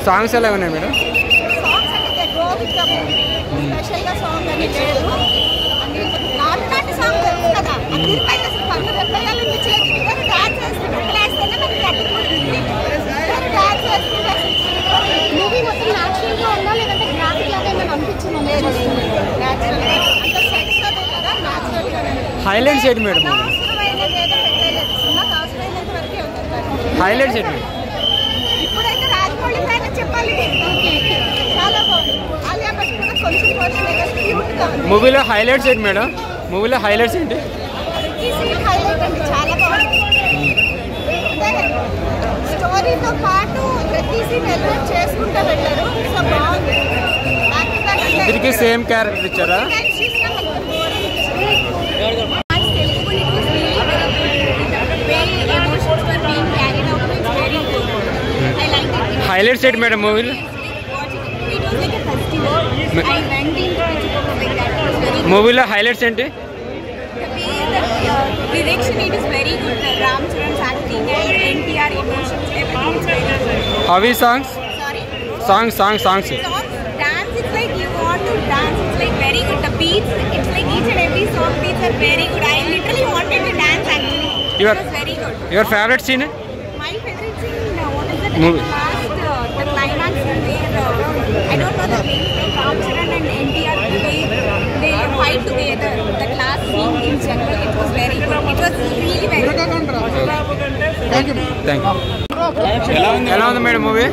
Songs ఎలా ఉన్నాయి madam songs అంటే గోవిందం స్పెషల్గా సాంగ్ అని లేదు అని నాటు నాటు సాంగ్ తెలుసు కదా అది పైన అసలు కన్ను రెప్పయ్యాలని చేతి డాన్స్ వేస్తుంటే వేస్తేనే మనకి కట్టుకుంటుంది డాన్స్ వేస్తుంటే మూవీ మొత్తం న్యాచురల్గా ఉందా లేదంటే గ్రాఫిక్ లాగా ఏమైనా అనిపించిందా లేదు న్యాచురల్గా అంత సెట్స్ అదే కదా న్యాచురల్గా హైలైట్స్ ఏంటి మేడం అవసరమైనది ఏదో పెట్టలేదు సినిమాకి అవసరమైనంత వరకే ఉంటుంది హైలైట్స్ ఏంటి ఇప్పుడైతే రాజమౌళి ఫ్యాన్ అని చెప్పాలి చాలా బాగుంది ఆలియా భట్ కూడా కొంచెం పర్సనల్ క్యూట్ గా ఉంది మూవీలో హైలైట్స్ ఏంటి మేడం మూవీలో హైలైట్స్ ఏంటి ఈ సీన్ హైలైట్ అండి చాలా బాగుంది అంటే స్టోరీతో పాటు ప్రతి సీన్ ఎలివేట్ చేసుకుంటూ వెళ్ళారు సో బాగుంది Back to back అంటే ఇద్దరికి సేమ్ క్యారెక్టర్ ఇచ్చారా Can she smell like the boring? And Telugu, it was really very good. The way emotions were being carried out was very good. I liked it. Highlights ఏంటి madam మూవీలో It was like a festival. I went into it like that. It was very good. మూవీలో highlights ఏంటి The way the uh, direction, it is very good. The Ram Charan's acting and NTR emotions, everything is very good. హవీ songs Sorry? Songs songs songs Songs, dance, it's like you want to dance. It's like very good. The beats, it's like each and every song beats are very good. I literally wanted to dance actually. You it are- was very good. Your favourite scene My favorite scene, uh, what is it? Movie. The last, uh, the climax scene where uh, I don't know the name, like Ram Charan and NTR, the way they fight together. The last scene in general, it was very good. It was really very good. Thank you ఎలా ఉంది madam movie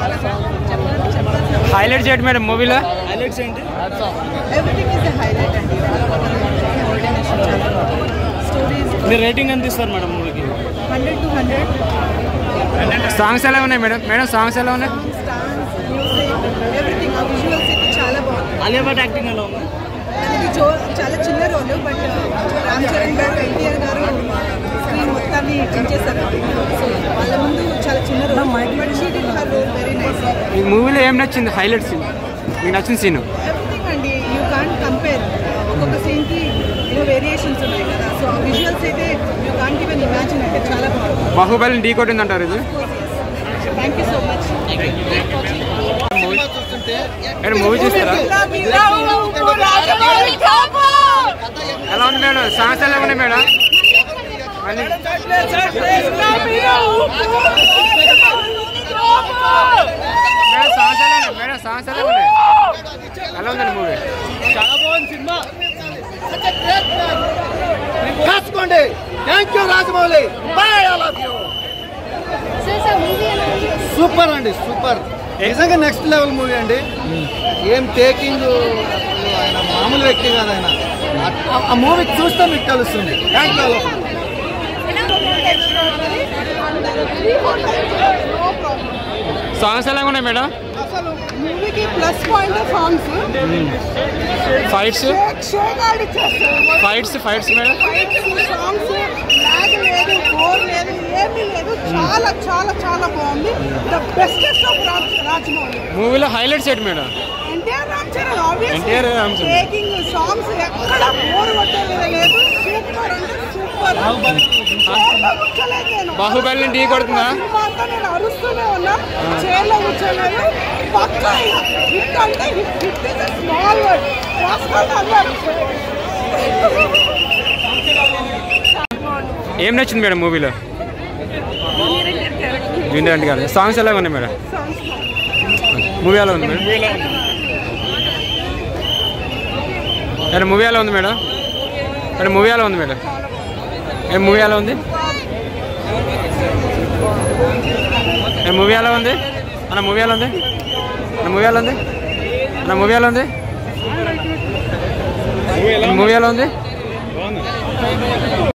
highlights ఏంటి madam మూవీలో highlights ఏంటి everything is highlight అండి coordination చాలా బాగుంది stories మీరు rating ఎంత ఇస్తారు మేడం మూవీకి హండ్రెడ్ టు హండ్రెడ్ సాంగ్స్ ఎలా ఉన్నాయి మేడం మేడం సాంగ్స్ ఎలా ఉన్నాయి స్టాన్స్ మ్యూజిక్ ఎవ్రీథింగ్ ఆ విజువల్స్ అయితే చాలా బాగుంది అలియా భట్ యాక్టింగ్ ఎలా ఉంది తనది జో చాలా చిన్న రోల్ బట్ రామ్ చరణ్ గారు ఎన్టీఆర్ గారు స్క్రీన్ మొత్తాన్ని చించేశారు సో వాళ్ళ ముందు చాలా చిన్న role but she did her role very nice ఈ మూవీలో ఏం నచ్చింది హైలైట్స్ మీకు నచ్చిన సీన్ ఎవ్రీథింగ్ అండి యూ కాంట్ కంపేర్ ఒక్కొక్క సీన్కి ఎన్నో వేరియేషన్స్ ఉన్నాయి కదా సో ఆ విజువల్స్ అయితే యూ కాంట్ ఈవెన్ ఇమాజిన్ అంటే చాలా బాగుంది బాహుబలిని ఢీ కొట్టింది అంటారు ఇది thank you so much madam movie చూస్తారా ఎలా ఉంది మేడం సాంగ్స్ ఎలా ఉన్నాయి మేడం మళ్ళీ మేడం సాంగ్స్ ఎలా ఉన్నాయి మేడం సాంగ్స్ ఎలా ఉన్నాయి ఎలా ఉందండి మూవీ చాలా బాగుంది సినిమా కాసుకోండి thank you Rajamouli boy I love you super అండి సూపర్ నిజంగా నెక్స్ట్ లెవెల్ మూవీ అండి ఏం టేకింగ్ ఆయన మామూలు వ్యక్తి కాదు ఆయన ఆ- ఆ మూవీ చూస్తే మీకు తెలుస్తుంది థ్యాంక్ యూ సాంగ్స్ ఎలా ఉన్నాయి మేడం అసలు మూవీకి plus point songs fights shake ఆడిచ్చేస్తారు fights fights madam songs lag లేదు బోర్ లేదు ఏమీ లేదు చాలా చాలా చాలా బాగుంది the bestest of Raj Rajamouli మూవీలో హైలైట్స్ ఏంటి madam NTR Ram Charan obviously NTR Ram Charan. Taking songs ఎక్కడ బోర్ కొట్టేది లేదు సూపర్ అంటే సూపర్ కూర్చోలేదు నేను బాహుబలిని ఢీ కొడుతుందా సినిమా అంతా నేను అరుస్తూనే ఉన్నా చైర్లో కూర్చోలేదు పక్క హిట్ అంటే hit hit is small word రాసుకోండి అన్నారు ఏం నచ్చింది మేడం మూవీలో జూనియర్ అంటే గారు సాంగ్స్ ఎలా ఉన్నాయి మేడం మూవీ ఎలా ఉంది మేడం మేడం మూవీ ఎలా ఉంది మేడం మేడం మూవీ ఎలా ఉంది మేడం ఏం మూవీ ఎలా ఉంది ఏ మూవీ ఎలా ఉంది అన్న మూవీ ఎలా ఉంది అన్న మూవీ ఎలా ఉంది అన్న మూవీ ఎలా ఉంది మూవీ ఎలా ఉంది